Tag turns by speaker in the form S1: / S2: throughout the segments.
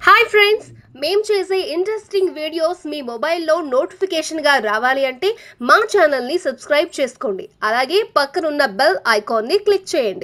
S1: hi friends మేం చేసే interesting videos మీ మొబైల్లో నోటిఫికేషన్గా రావాలి అంటే మా ఛానల్ని సబ్స్క్రైబ్ చేసుకోండి అలాగే పక్కనున్న బెల్ ఐకాన్ని క్లిక్ చేయండి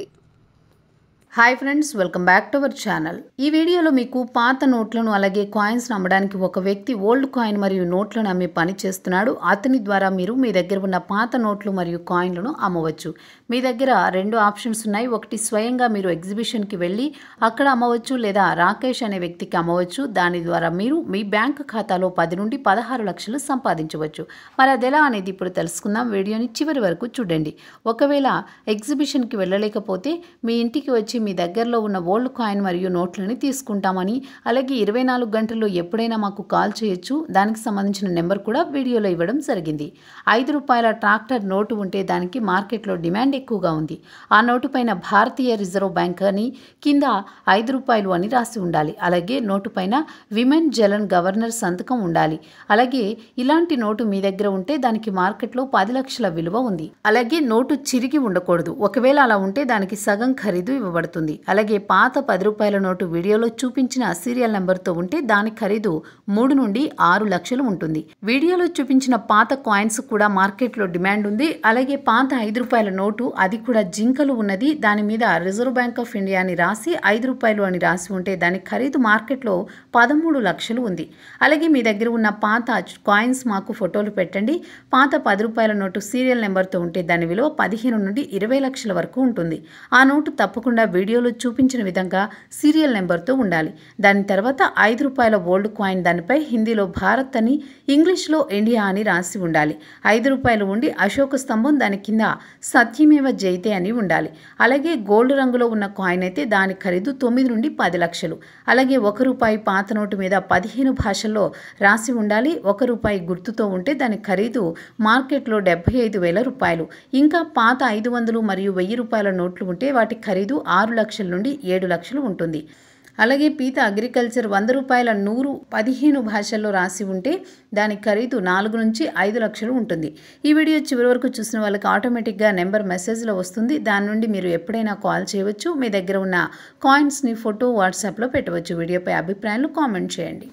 S2: hi friends welcome back to our channel ఈ వీడియోలో మీకు పాత నోట్లను అలాగే కాయిన్స్ అమ్మడానికి ఒక వ్యక్తి ఓల్డ్ కాయిన్ మరియు నోట్లను అమ్మే పని చేస్తున్నాడు అతని ద్వారా మీరు మీ దగ్గర ఉన్న పాత నోట్లు మరియు కాయిన్లను అమ్మవచ్చు మీ దగ్గర రెండు ఆప్షన్స్ ఉన్నాయి ఒకటి స్వయంగా మీరు ఎగ్జిబిషన్కి వెళ్ళి అక్కడ అమ్మవచ్చు లేదా రాకేష్ అనే వ్యక్తికి అమ్మవచ్చు దాని ద్వారా మీరు మీ బ్యాంక్ ఖాతాలో పది నుండి పదహారు లక్షలు సంపాదించవచ్చు మరి అది ఎలా అనేది ఇప్పుడు తెలుసుకుందాం వీడియోని చివరి వరకు చూడండి ఒకవేళ ఎగ్జిబిషన్కి వెళ్ళలేకపోతే మీ ఇంటికి వచ్చి మీ దగ్గరలో ఉన్న ఓల్డ్ కాయిన్ మరియు నోట్లని తీసుకుంటామని అలాగే ఇరవై నాలుగు గంటల్లో ఎప్పుడైనా మాకు కాల్ చేయొచ్చు దానికి సంబంధించిన నెంబర్ కూడా వీడియోలో ఇవ్వడం జరిగింది ఐదు రూపాయల ట్రాక్టర్ నోటు ఉంటే దానికి మార్కెట్లో డిమాండ్ ఎక్కువగా ఉంది ఆ నోటు పైన భారతీయ రిజర్వ్ బ్యాంక్ అని కింద ఐదు రూపాయలు అని రాసి ఉండాలి అలాగే నోటు పైన విమెన్ జలన్ గవర్నర్ సంతకం ఉండాలి అలాగే ఇలాంటి నోటు మీ దగ్గర ఉంటే దానికి మార్కెట్లో పది లక్షల విలువ ఉంది అలాగే నోటు చిరిగి ఉండకూడదు ఒకవేళ అలా ఉంటే దానికి సగం ఖరీదు ఇవ్వబడుతుంది అలాగే పాత పది రూపాయల నోటు వీడియోలో చూపించిన సీరియల్ నెంబర్తో ఉంటే దాని ఖరీదు మూడు నుండి ఆరు లక్షలు ఉంటుంది వీడియోలో చూపించిన పాత కాయిన్స్ కూడా మార్కెట్లో డిమాండ్ ఉంది అలాగే పాత ఐదు రూపాయల నోటు అది కూడా జింకలు ఉన్నది దాని మీద రిజర్వ్ బ్యాంక్ ఆఫ్ ఇండియా అని రాసి ఐదు రూపాయలు అని రాసి ఉంటే దాని ఖరీదు మార్కెట్లో పదమూడు లక్షలు ఉంది అలాగే మీ దగ్గర ఉన్న పాత కాయిన్స్ మాకు ఫోటోలు పెట్టండి పాత పది రూపాయల నోటు సీరియల్ నెంబర్తో ఉంటే దాని విలువ పదిహేను నుండి ఇరవై లక్షల వరకు ఉంటుంది ఆ నోటు తప్పకుండా వీడియోలో చూపించిన విధంగా సీరియల్ నెంబర్తో ఉండాలి దాని తర్వాత ఐదు రూపాయల ఓల్డ్ కాయిన్ దానిపై హిందీలో భారత్ అని ఇంగ్లీష్లో ఇండియా అని రాసి ఉండాలి ఐదు రూపాయలు ఉండి అశోక స్తంభం దాని కింద సత్యమేవ జైతే అని ఉండాలి అలాగే గోల్డ్ రంగులో ఉన్న కాయిన్ అయితే దాని ఖరీదు తొమ్మిది నుండి పది లక్షలు అలాగే ఒక రూపాయి పాత నోటు మీద పదిహేను భాషల్లో రాసి ఉండాలి ఒక రూపాయి గుర్తుతో ఉంటే దాని ఖరీదు మార్కెట్లో డెబ్బై ఐదు వేల రూపాయలు ఇంకా పాత ఐదు వందలు మరియు వెయ్యి రూపాయల నోట్లు ఉంటే వాటి ఖరీదు ఆరు లక్షల నుండి ఏడు లక్షలు ఉంటుంది అలాగే పీత అగ్రికల్చర్ వంద రూపాయల నూరు పదిహేను భాషల్లో రాసి ఉంటే దాని ఖరీదు నాలుగు నుంచి ఐదు లక్షలు ఉంటుంది ఈ వీడియో చివరి వరకు చూసిన వాళ్ళకి ఆటోమేటిక్గా నెంబర్ మెసేజ్లో వస్తుంది దాని నుండి మీరు ఎప్పుడైనా కాల్ చేయవచ్చు మీ దగ్గర ఉన్న కాయిన్స్ని ఫోటో వాట్సాప్లో పెట్టవచ్చు వీడియోపై అభిప్రాయాలు కామెంట్ చేయండి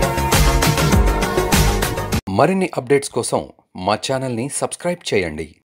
S3: మరిన్ని అప్డేట్స్ కోసం మా ఛానల్ని సబ్స్క్రైబ్ చేయండి